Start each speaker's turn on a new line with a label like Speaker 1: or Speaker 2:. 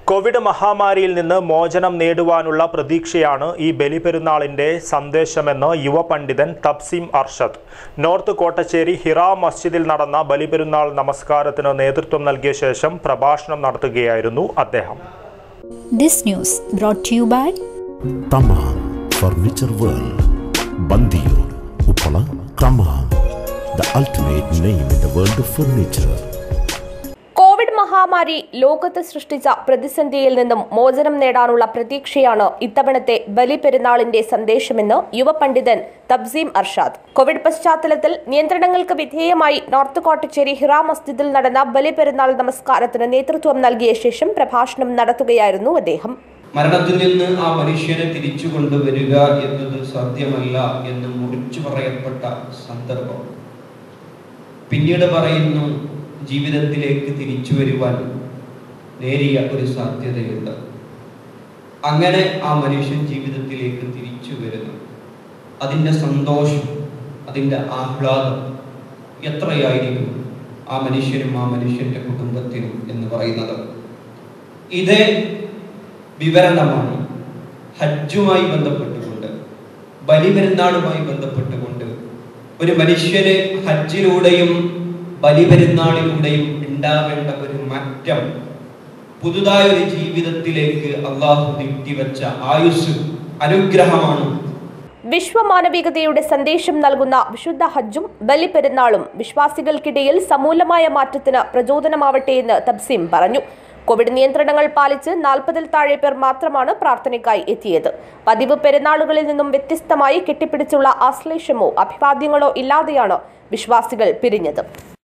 Speaker 1: Covid മഹാമാരിയിൽ നിന്ന് മോചനം നേടുവാനുള്ള പ്രതീക്ഷയാണ് ഈ ബലിപെരുന്നാളിന്റെ സന്ദേശമെന്ന് യുവപണ്ഡിതൻ തബ്സീം അർഷദ് നോർത്ത് കോട്ടച്ചേരി ഹിറ മസ്ജിദിൽ നടന്ന ബലിപെരുന്നാൾ നമസ്കാരത്തിന് നേതൃത്വം നൽകിയ ശേഷം പ്രഭാഷണം നടത്തുകയായിരുന്നു അദ്ദേഹം
Speaker 2: This news brought to you by
Speaker 3: Thamam furniture world Bandiyur Uppala Thamam the ultimate name in the world of furniture
Speaker 4: covid മഹാമാരി ലോകത്ത് സൃഷ്ടിച്ച പ്രതിസന്ധിയിൽ നിന്നും മോചനം നേടാനുള്ള പ്രതീക്ഷയാണ് ഇത്തവണത്തെ ബലിപെരുന്നാളിന്റെ സന്ദേശമെന്ന് യുവപണ്ഡിതൻ തബ്സീം അർഷാദ് കോവിഡ് പശ്ചാത്തലത്തിൽ നിയന്ത്രണങ്ങൾക്ക് വിധേയമായി നോർത്ത് കോട്ടച്ചേരി ഹിറ മസ്ജിദിൽ നടന്ന ബലിപെരുന്നാൾ നമസ്കാരത്തിന് നേതൃത്വം നൽകിയ ശേഷം പ്രഭാഷണം നടത്തുകയായിരുന്നു അദ്ദേഹം
Speaker 5: മരണത്തിൽ നിന്ന് ആ മനുഷ്യനെ തിരിച്ചു കൊണ്ടുവരിക എന്നത് സാധ്യമല്ല എന്ന് മുറിച്ചു പറയപ്പെട്ട സന്ദർഭം പിന്നീട് പറയുന്നു ജീവിതത്തിലേക്ക് തിരിച്ചു വരുവാൻ നേരിയ ഒരു സാധ്യതയുണ്ട് അങ്ങനെ ആ മനുഷ്യൻ ജീവിതത്തിലേക്ക് തിരിച്ചു വരുന്നു അതിൻ്റെ സന്തോഷം അതിൻ്റെ ആഹ്ലാദം എത്രയായിരിക്കും ആ മനുഷ്യനും ആ മനുഷ്യന്റെ കുടുംബത്തിനും എന്ന് പറയുന്നത് ഇതേ വിവരണമാണ് ഹജ്ജുമായി ബന്ധപ്പെട്ടുകൊണ്ട് ബലിപെരുന്നാളുമായി ബന്ധപ്പെട്ടുകൊണ്ട് ഒരു മനുഷ്യന് ഹജ്ജിലൂടെയും ബലിപെരുന്നാളിലൂടെയും ഉണ്ടാവേണ്ട ഒരു മാറ്റം പുതുതായ ഒരു ജീവിതത്തിലേക്ക് അള്ളാഹു നീട്ടിവെച്ച ആയുസ് അനുഗ്രഹമാണ്
Speaker 4: വിശ്വമാനവികതയുടെ സന്ദേശം നൽകുന്ന വിശുദ്ധ ഹജ്ജും ബലിപെരുന്നാളും വിശ്വാസികൾക്കിടയിൽ സമൂലമായ മാറ്റത്തിന് പ്രചോദനമാവട്ടെ എന്ന് തബ്സീം പറഞ്ഞു കോവിഡ് നിയന്ത്രണങ്ങൾ പാലിച്ച് നാൽപ്പതിൽ താഴെ പേർ മാത്രമാണ് പ്രാർത്ഥനയ്ക്കായി എത്തിയത് പതിവ് പെരുന്നാളുകളിൽ നിന്നും വ്യത്യസ്തമായി കെട്ടിപ്പിടിച്ചുള്ള ആശ്ലേഷമോ അഭിവാദ്യങ്ങളോ ഇല്ലാതെയാണ് വിശ്വാസികൾ പിരിഞ്ഞത്